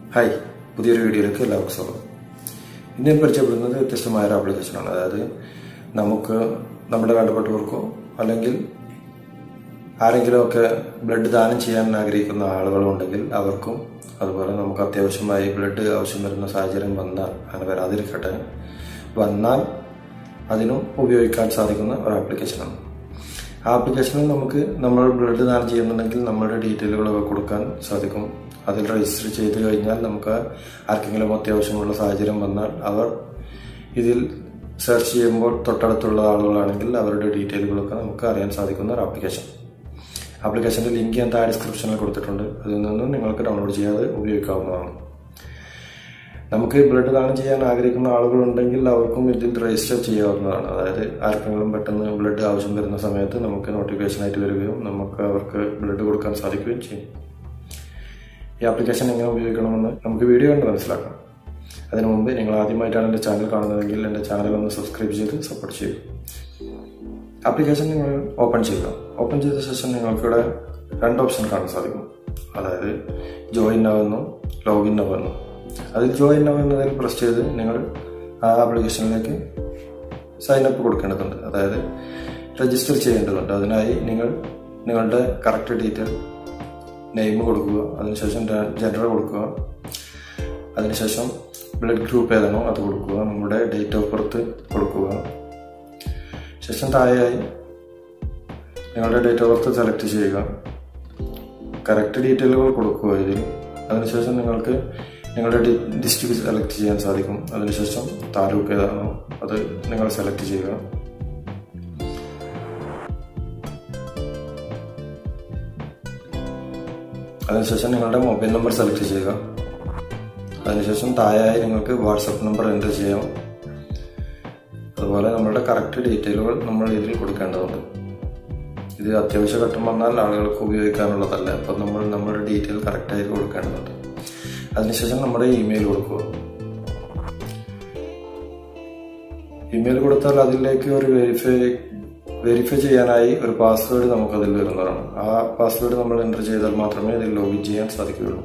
hi പുതിയൊരു വീഡിയോയിലേക്ക് എല്ലാവർക്കും സ്വാഗതം ഇന്ന് ഞാൻ പരിചയപ്പെടുന്നത് വ്യത്യസ്തമായ ഒരു ആപ്ലിക്കേഷനാണ് അതായത് നമുക്ക് നമ്മുടെ വേണ്ടപ്പെട്ടവർക്കോ അല്ലെങ്കിൽ ആരെങ്കിലുമൊക്കെ ബ്ലഡ് ദാനം ചെയ്യാൻ ആഗ്രഹിക്കുന്ന ആളുകളുണ്ടെങ്കിൽ അവർക്കും അതുപോലെ നമുക്ക് അത്യാവശ്യമായി ബ്ലഡ് ആവശ്യം വരുന്ന സാഹചര്യം വന്നാൽ അങ്ങനെ വരാതിരിക്കട്ടെ വന്നാൽ അതിനും ഉപയോഗിക്കാൻ സാധിക്കുന്ന ഒരു ആപ്ലിക്കേഷനാണ് ആ ആപ്ലിക്കേഷനിൽ നമുക്ക് നമ്മൾ ബ്ലഡ് ദാനം ചെയ്യുന്നുണ്ടെങ്കിൽ നമ്മുടെ ഡീറ്റെയിലുകളൊക്കെ കൊടുക്കാൻ സാധിക്കും അതിൽ രജിസ്റ്റർ ചെയ്ത് കഴിഞ്ഞാൽ നമുക്ക് ആർക്കെങ്കിലും അത്യാവശ്യമുള്ള സാഹചര്യം വന്നാൽ അവർ ഇതിൽ സെർച്ച് ചെയ്യുമ്പോൾ തൊട്ടടുത്തുള്ള ആളുകളാണെങ്കിൽ അവരുടെ ഡീറ്റെയിലുകളൊക്കെ നമുക്ക് അറിയാൻ സാധിക്കുന്ന ഒരു ആപ്ലിക്കേഷൻ ആപ്ലിക്കേഷൻ്റെ ലിങ്ക് ഞാൻ താഴെ ഡിസ്ക്രിപ്ഷനിൽ കൊടുത്തിട്ടുണ്ട് അതിൽ നിന്നും നിങ്ങൾക്ക് ഡൗൺലോഡ് ചെയ്യാതെ ഉപയോഗിക്കാവുന്നതാണ് നമുക്ക് ബ്ലഡ് ദാനം ചെയ്യാൻ ആഗ്രഹിക്കുന്ന ആളുകളുണ്ടെങ്കിൽ അവർക്കും ഇതിൽ രജിസ്റ്റർ ചെയ്യാവുന്നതാണ് അതായത് ആർക്കെങ്കിലും പെട്ടെന്ന് ബ്ലഡ് ആവശ്യം വരുന്ന സമയത്ത് നമുക്ക് നോട്ടിഫിക്കേഷൻ ആയിട്ട് വരികയും നമുക്ക് അവർക്ക് ബ്ലഡ് കൊടുക്കാൻ സാധിക്കുകയും ചെയ്യും ഈ ആപ്ലിക്കേഷൻ എങ്ങനെ ഉപയോഗിക്കണമെന്ന് നമുക്ക് വീഡിയോ കണ്ട് മനസ്സിലാക്കാം അതിനു മുമ്പ് നിങ്ങൾ ആദ്യമായിട്ടാണ് എൻ്റെ ചാനൽ കാണുന്നതെങ്കിൽ എൻ്റെ ചാനൽ ഒന്ന് സബ്സ്ക്രൈബ് ചെയ്ത് സപ്പോർട്ട് ചെയ്യുക ആപ്ലിക്കേഷൻ നിങ്ങൾ ഓപ്പൺ ചെയ്യുക ഓപ്പൺ ചെയ്ത ശേഷം നിങ്ങൾക്കിവിടെ രണ്ട് ഓപ്ഷൻ കാണാൻ സാധിക്കും അതായത് ജോയിൻ ആവുന്നു ലോഗിൻ ആവുന്നു അതിൽ ജോയിൻ ആവുന്നതിൽ പ്രസ് ചെയ്ത് നിങ്ങൾ ആ ആപ്ലിക്കേഷനിലേക്ക് സൈൻ അപ്പ് കൊടുക്കേണ്ടതുണ്ട് അതായത് രജിസ്റ്റർ ചെയ്യേണ്ടതുണ്ട് അതിനായി നിങ്ങൾ നിങ്ങളുടെ കറക്റ്റ് ഡീറ്റെയിൽ നെയിം കൊടുക്കുക അതിനുശേഷം ജെൻഡർ കൊടുക്കുക അതിനുശേഷം ബ്ലഡ് ഗ്രൂപ്പ് ഏതാണോ അത് കൊടുക്കുക നമ്മുടെ ഡേറ്റ് ഓഫ് ബർത്ത് കൊടുക്കുക ശേഷം താഴെയായി നിങ്ങളുടെ ഡേറ്റ് ഓഫ് ബർത്ത് സെലക്ട് ചെയ്യുക കറക്റ്റ് ഡീറ്റെയിലുകൾ കൊടുക്കുക ഇതിൽ അതിനുശേഷം നിങ്ങൾക്ക് നിങ്ങളുടെ ഡിസ്ട്രിക്ട് സെലക്ട് ചെയ്യാൻ സാധിക്കും അതിനുശേഷം താലൂക്ക് ഏതാണോ അത് നിങ്ങൾ സെലക്ട് ചെയ്യുക അതിനുശേഷം നിങ്ങളുടെ മൊബൈൽ നമ്പർ സെലക്ട് ചെയ്യുക അതിനുശേഷം താഴെയായി നിങ്ങൾക്ക് വാട്സപ്പ് നമ്പർ എൻ്റർ ചെയ്യാം അതുപോലെ നമ്മളുടെ കറക്റ്റ് ഡീറ്റെയിലുകൾ നമ്മൾ ഇതിൽ കൊടുക്കേണ്ടതുണ്ട് ഇത് അത്യാവശ്യ ഘട്ടം വന്നാൽ ആളുകൾക്ക് ഉപയോഗിക്കാനുള്ളതല്ല അപ്പം നമ്മൾ നമ്മുടെ ഡീറ്റെയിൽ കറക്റ്റായി കൊടുക്കേണ്ടതുണ്ട് അതിനുശേഷം നമ്മുടെ ഇമെയിൽ കൊടുക്കുക ഇമെയിൽ കൊടുത്താൽ അതിലേക്ക് ഒരു വെരിഫൈ വെരിഫൈ ചെയ്യാനായി ഒരു പാസ്വേഡ് നമുക്ക് അതിൽ വരുന്നതാണ് ആ പാസ്വേഡ് നമ്മൾ എൻ്റർ ചെയ്താൽ മാത്രമേ ഇതിൽ ലോഗിൻ ചെയ്യാൻ സാധിക്കുകയുള്ളൂ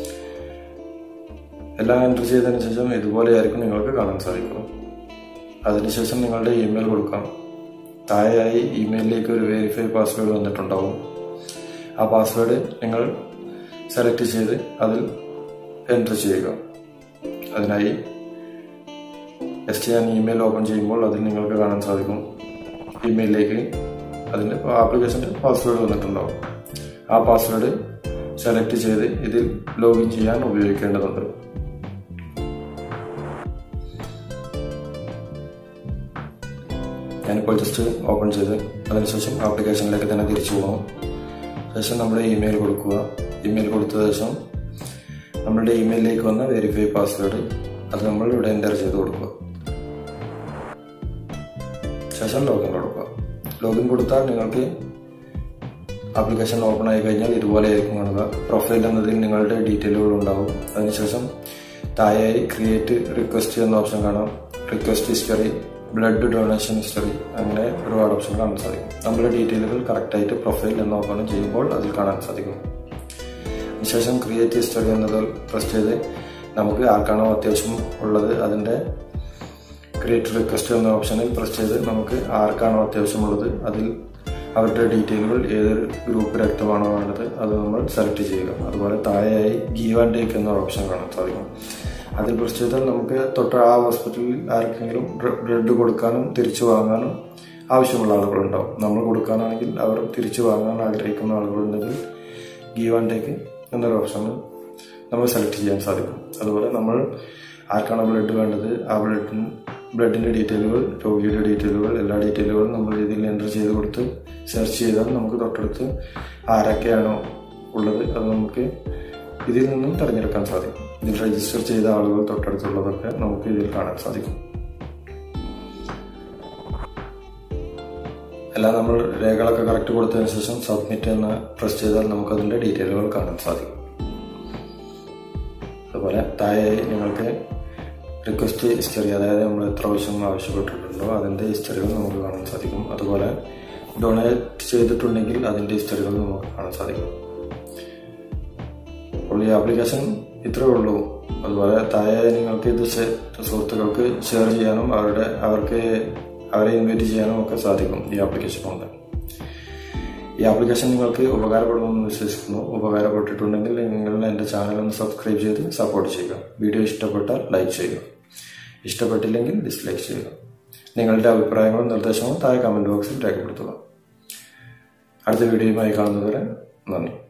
എല്ലാം എൻ്റർ ചെയ്തതിന് ശേഷം ഇതുപോലെയായിരിക്കും നിങ്ങൾക്ക് കാണാൻ സാധിക്കുക അതിനുശേഷം നിങ്ങളുടെ ഇമെയിൽ കൊടുക്കാം താഴെയായി ഇമെയിലിലേക്ക് ഒരു വെരിഫൈ പാസ്വേഡ് വന്നിട്ടുണ്ടാവും ആ പാസ്വേഡ് നിങ്ങൾ സെലക്ട് ചെയ്ത് അതിൽ എൻ്റർ ചെയ്യുക അതിനായി ജസ്റ്റ് ഞാൻ ഇമെയിൽ ഓപ്പൺ ചെയ്യുമ്പോൾ അതിൽ നിങ്ങൾക്ക് കാണാൻ സാധിക്കും ഇമെയിലിലേക്ക് അതിൻ്റെ ആപ്ലിക്കേഷൻ്റെ പാസ്വേഡ് വന്നിട്ടുണ്ടാവും ആ പാസ്വേഡ് സെലക്ട് ചെയ്ത് ഇതിൽ ലോഗിൻ ചെയ്യാൻ ഉപയോഗിക്കേണ്ടതുണ്ട് ഞാനിപ്പോൾ ജസ്റ്റ് ഓപ്പൺ ചെയ്ത് അതിനുശേഷം ആപ്ലിക്കേഷനിലേക്ക് തന്നെ തിരിച്ചു പോകാം ശേഷം നമ്മുടെ ഇമെയിൽ കൊടുക്കുക ഇമെയിൽ കൊടുത്ത ശേഷം നമ്മളുടെ ഇമെയിലിലേക്ക് വന്ന വെരിഫൈ പാസ്വേഡ് അത് നമ്മൾ ഇവിടെ എൻ്റർ ചെയ്ത് കൊടുക്കുക ശേഷം ലോഗിൻ കൊടുക്കുക ലോഗിൻ കൊടുത്താൽ നിങ്ങൾക്ക് ആപ്ലിക്കേഷൻ ഓപ്പൺ ആയി കഴിഞ്ഞാൽ ഇതുപോലെ ആയിരിക്കും കാണുക പ്രൊഫൈൽ എന്നതിൽ നിങ്ങളുടെ ഡീറ്റെയിലുകൾ ഉണ്ടാവും അതിനുശേഷം താഴെയായി ക്രിയേറ്റ് റിക്വസ്റ്റ് എന്ന ഓപ്ഷൻ കാണാം request history blood donation history അങ്ങനെ ഒരുപാട് ഓപ്ഷൻ കാണാൻ സാധിക്കും നമ്മുടെ ഡീറ്റെയിലുകൾ കറക്റ്റായിട്ട് പ്രൊഫൈൽ എന്ന് ഓപ്പൺ ചെയ്യുമ്പോൾ അതിൽ കാണാൻ സാധിക്കും അതിനുശേഷം ക്രിയേറ്റ് ഹിസ്റ്ററി എന്നത് പ്രസ് ചെയ്ത് നമുക്ക് ആർക്കാണോ അത്യാവശ്യം ഉള്ളത് അതിൻ്റെ ക്രിയേറ്റ് റിക്വസ്റ്റ് എന്ന ഓപ്ഷനിൽ പ്രസ് ചെയ്ത് നമുക്ക് ആർക്കാണോ അത്യാവശ്യമുള്ളത് അതിൽ അവരുടെ ഡീറ്റെയിലുകൾ ഏത് ഗ്രൂപ്പ് രക്തമാണോ വേണ്ടത് അത് നമ്മൾ സെലക്ട് ചെയ്യുക അതുപോലെ താഴെയായി ഗീവ് ആൻഡ് ടേക്ക് എന്ന ഓപ്ഷൻ കാണാൻ സാധിക്കും അതിൽ പ്രസ് ചെയ്താൽ നമുക്ക് തൊട്ട് ആ ഹോസ്പിറ്റലിൽ ആർക്കെങ്കിലും ബ്ലഡ് കൊടുക്കാനും തിരിച്ചു വാങ്ങാനും ആവശ്യമുള്ള ആളുകളുണ്ടാവും നമ്മൾ കൊടുക്കാനാണെങ്കിൽ അവർ തിരിച്ചു വാങ്ങാൻ ആഗ്രഹിക്കുന്ന ആളുകളുണ്ടെങ്കിൽ ഗീവ് ആൻഡ് ടേക്ക് എന്നൊരു ഓപ്ഷൻ നമ്മൾ സെലക്ട് ചെയ്യാൻ സാധിക്കും അതുപോലെ നമ്മൾ ആർക്കാണ് ബ്ലഡ് വേണ്ടത് ആ ബ്ലഡിന് ബ്ലഡിൻ്റെ ഡീറ്റെയിലുകൾ രോഗിയുടെ ഡീറ്റെയിലുകൾ എല്ലാ ഡീറ്റെയിലുകളും നമ്മൾ ഇതിൽ എൻ്റർ ചെയ്ത് കൊടുത്ത് സെർച്ച് ചെയ്താൽ നമുക്ക് തൊട്ടടുത്ത് ആരൊക്കെയാണോ ഉള്ളത് അത് നമുക്ക് ഇതിൽ നിന്നും തിരഞ്ഞെടുക്കാൻ സാധിക്കും ഇതിൽ രജിസ്റ്റർ ചെയ്ത ആളുകൾ തൊട്ടടുത്തുള്ളതൊക്കെ നമുക്ക് ഇതിൽ കാണാൻ സാധിക്കും എല്ലാം നമ്മൾ രേഖകളൊക്കെ കറക്റ്റ് കൊടുത്തതിന് ശേഷം സബ്മിറ്റ് എന്ന് പ്രസ് ചെയ്താൽ നമുക്കതിൻ്റെ ഡീറ്റെയിലുകൾ കാണാൻ സാധിക്കും അതുപോലെ താഴെ നിങ്ങൾക്ക് റിക്വസ്റ്റ് ഹിസ്റ്ററി അതായത് നമ്മൾ എത്ര പ്രാവശ്യം ആവശ്യപ്പെട്ടിട്ടുണ്ടോ അതിൻ്റെ ഹിസ്റ്ററികൾ നമുക്ക് കാണാൻ സാധിക്കും അതുപോലെ ഡൊണേറ്റ് ചെയ്തിട്ടുണ്ടെങ്കിൽ അതിൻ്റെ ഹിസ്റ്ററികൾ നമുക്ക് കാണാൻ സാധിക്കും അപ്പോൾ ഈ ആപ്ലിക്കേഷൻ ഇത്രയേ ഉള്ളൂ അതുപോലെ താഴെ നിങ്ങൾക്ക് ഇത് ഷെ- സുഹൃത്തുക്കൾക്ക് ഷെയർ ചെയ്യാനും അവരുടെ അവർക്ക് അവരെ ഇൻവൈറ്റ് ചെയ്യാനും ഒക്കെ സാധിക്കും ഈ ആപ്ലിക്കേഷൻ കൊണ്ട് ഈ ആപ്ലിക്കേഷൻ നിങ്ങൾക്ക് ഉപകാരപ്പെടുമെന്ന് വിശ്വസിക്കുന്നു ഉപകാരപ്പെട്ടിട്ടുണ്ടെങ്കിൽ നിങ്ങൾ എൻ്റെ ചാനൽ ഒന്ന് സബ്സ്ക്രൈബ് ചെയ്ത് സപ്പോർട്ട് ചെയ്യുക വീഡിയോ ഇഷ്ടപ്പെട്ടാൽ ലൈക്ക് ചെയ്യുക ഇഷ്ടപ്പെട്ടില്ലെങ്കിൽ ഡിസ്ലൈക്ക് ചെയ്യുക നിങ്ങളുടെ അഭിപ്രായങ്ങളും നിർദ്ദേശങ്ങളും താഴെ കമൻറ്റ് ബോക്സിൽ രേഖപ്പെടുത്തുക അടുത്ത വീഡിയോയുമായി കാണുന്നതുവരെ നന്ദി